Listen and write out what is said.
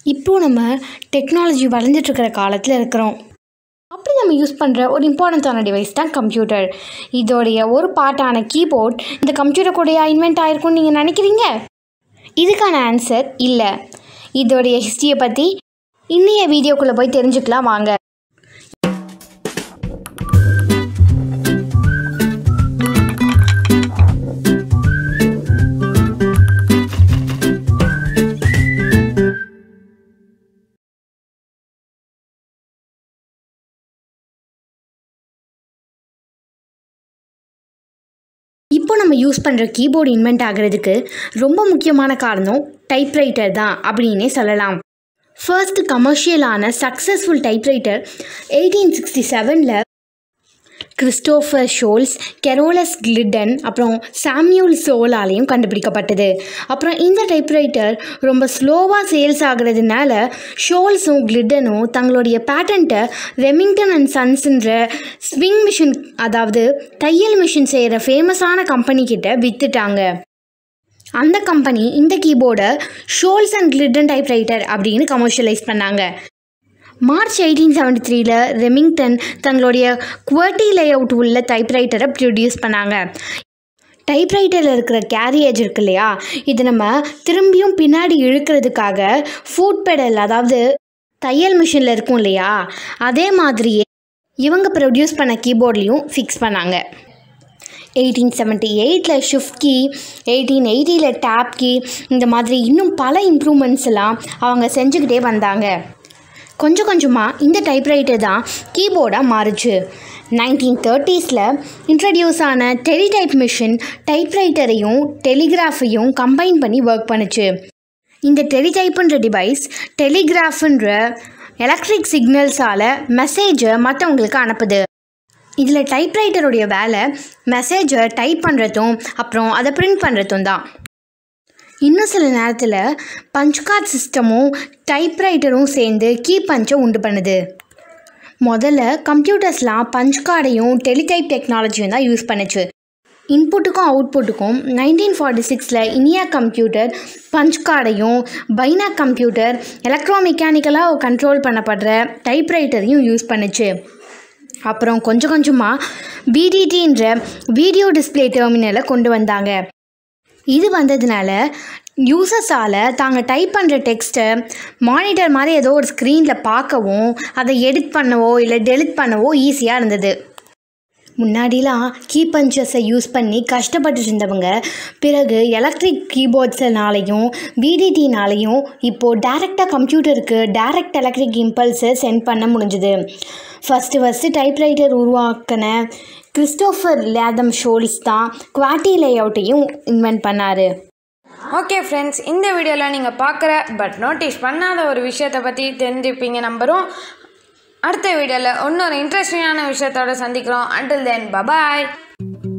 இப்போது நம்ம டெக்னாலஜி வளர்ந்துட்டுருக்கிற காலத்தில் இருக்கிறோம் அப்படி நம்ம யூஸ் பண்ணுற ஒரு இம்பார்ட்டண்ட்டான டிவைஸ் தான் கம்ப்யூட்டர் இதோடைய ஒரு பார்ட்டான கீபோர்ட் இந்த கம்ப்யூட்டர் கூடயா இன்வென்ட் ஆயிருக்கும்னு நீங்கள் நினைக்கிறீங்க இதுக்கான ஆன்சர் இல்லை இதோடைய ஹிஸ்ட்ரியை பற்றி இன்னைய வீடியோக்குள்ளே போய் தெரிஞ்சுக்கலாம் வாங்க இப்போ நம்ம யூஸ் பண்ணுற கீபோர்டு இன்வென்ட் ஆகிறதுக்கு ரொம்ப முக்கியமான காரணம் டைப்ரைட்டர் தான் அப்படின்னே சொல்லலாம் ஃபர்ஸ்ட் கமர்ஷியலான சக்ஸஸ்ஃபுல் டைப்ரைட்டர் எயிட்டீன் சிக்ஸ்டி செவனில் கிறிஸ்டோஃபர் ஷோல்ஸ் கெரோலஸ் கிளிடன் அப்புறம் சாம்யூல் சோலாலையும் கண்டுபிடிக்கப்பட்டது அப்புறம் இந்த டைப்ரைட்டர் ரொம்ப ஸ்லோவாக சேல்ஸ் ஆகுறதுனால ஷோல்ஸும் கிளிடனும் தங்களுடைய பேட்டண்ட்டை ரெமிங்டன் அண்ட் சன்ஸுன்ற ஸ்விங் மிஷின் அதாவது தையல் மிஷின் செய்கிற ஃபேமஸான கம்பெனி கிட்ட விற்றுட்டாங்க அந்த கம்பெனி இந்த கீபோர்டை ஷோல்ஸ் அண்ட் கிளிடன் டைப்ரைட்டர் அப்படின்னு கமர்ஷியலைஸ் பண்ணாங்க மார்ச் எயிட்டீன் செவன்டி த்ரீல ரெமிங்டன் தங்களுடைய குவர்ட்டி லேஅவுட் உள்ள டைப்ரைட்டரை ப்ரொடியூஸ் பண்ணாங்க டைப்ரைட்டரில் இருக்கிற கேரியேஜ் இருக்கு இல்லையா இது நம்ம திரும்பியும் பின்னாடி இழுக்கிறதுக்காக ஃபுட் பெடல் அதாவது தையல் மிஷினில் இருக்கும் இல்லையா அதே மாதிரியே இவங்க ப்ரொடியூஸ் பண்ண கீபோர்ட்லேயும் ஃபிக்ஸ் பண்ணாங்க எயிட்டீன் செவன்ட்டி எயிட்டில் ஷிஃப்ட் கீ எயிட்டீன் எயிட்டியில் டேப் கீ இந்த மாதிரி இன்னும் பல இம்ப்ரூவ்மெண்ட்ஸ் எல்லாம் அவங்க செஞ்சுக்கிட்டே வந்தாங்க கொஞ்சம் கொஞ்சமாக இந்த டைப்ரைட்டர் தான் கீபோர்டாக மாறுச்சு நைன்டீன் தேர்ட்டீஸில் இன்ட்ரடியூஸ் ஆன டெலிடைப் மிஷின் டைப்ரைட்டரையும் டெலிகிராஃபையும் கம்பைன் பண்ணி ஒர்க் பண்ணுச்சு இந்த டெலிடைப்புன்ற டிவைஸ் டெலிகிராஃப்ன்ற எலக்ட்ரிக் சிக்னல்ஸால் மெசேஜை மற்றவங்களுக்கு அனுப்புது இதில் டைப்ரைட்டருடைய வேலை மெசேஜை டைப் பண்ணுறதும் அப்புறம் அதை பிரிண்ட் பண்ணுறதும் தான் இன்னும் சில நேரத்தில் பஞ்ச் கார்ட் சிஸ்டமும் டைப்ரைட்டரும் சேர்ந்து கீ பஞ்சை உண்டு பண்ணுது முதல்ல கம்ப்யூட்டர்ஸ்லாம் பஞ்ச் கார்டையும் டெலிடைப் டெக்னாலஜியும் தான் யூஸ் பண்ணுச்சு இன்புட்டுக்கும் அவுட்புட்டுக்கும் நைன்டீன் ஃபார்ட்டி சிக்ஸில் இனியா கம்ப்யூட்டர் பஞ்ச் கார்டையும் பைனா கம்ப்யூட்டர் எலக்ட்ரோ மெக்கானிக்கலாக கண்ட்ரோல் பண்ணப்படுற டைப்ரைட்டரையும் யூஸ் பண்ணுச்சு அப்புறம் கொஞ்சம் கொஞ்சமாக பிடிடின்ற வீடியோ டிஸ்பிளே டெர்மினலை கொண்டு வந்தாங்க இது வந்ததுனால யூசர்ஸால் தாங்க டைப் பண்ணுற டெக்ஸ்ட்டை மானிட்டர் மாதிரி ஏதோ ஒரு ஸ்க்ரீனில் பார்க்கவும் அதை எடிட் பண்ணவோ இல்லை டெலிட் பண்ணவோ ஈஸியாக இருந்தது முன்னாடிலாம் கீ பஞ்சஸை யூஸ் பண்ணி கஷ்டப்பட்டு இருந்தவங்க பிறகு எலக்ட்ரிக் கீபோர்ட்ஸ்னாலையும் பிடிடினாலையும் இப்போது டேரெக்டாக கம்ப்யூட்டருக்கு டேரெக்ட் எலக்ட்ரிக் இம்பல்ஸை சென்ட் பண்ண முடிஞ்சுது ஃபஸ்ட்டு ஃபஸ்ட்டு டைப்ரைட்டர் உருவாக்கின கிறிஸ்டோஃபர் லேதம் ஷோல்ஸ் தான் குவாட்டி லேஅவுட்டையும் இன்வென்ட் பண்ணார் ஓகே ஃப்ரெண்ட்ஸ் இந்த வீடியோவில் நீங்கள் பார்க்குற பட் நோட்டீஸ் பண்ணாத ஒரு விஷயத்தை பற்றி தெரிஞ்சுப்பீங்க நம்புகிறோம் அடுத்த வீடியோவில் இன்னொரு இன்ட்ரெஸ்டிங்கான விஷயத்தோட சந்திக்கிறோம் அண்டில் தென் பபாய்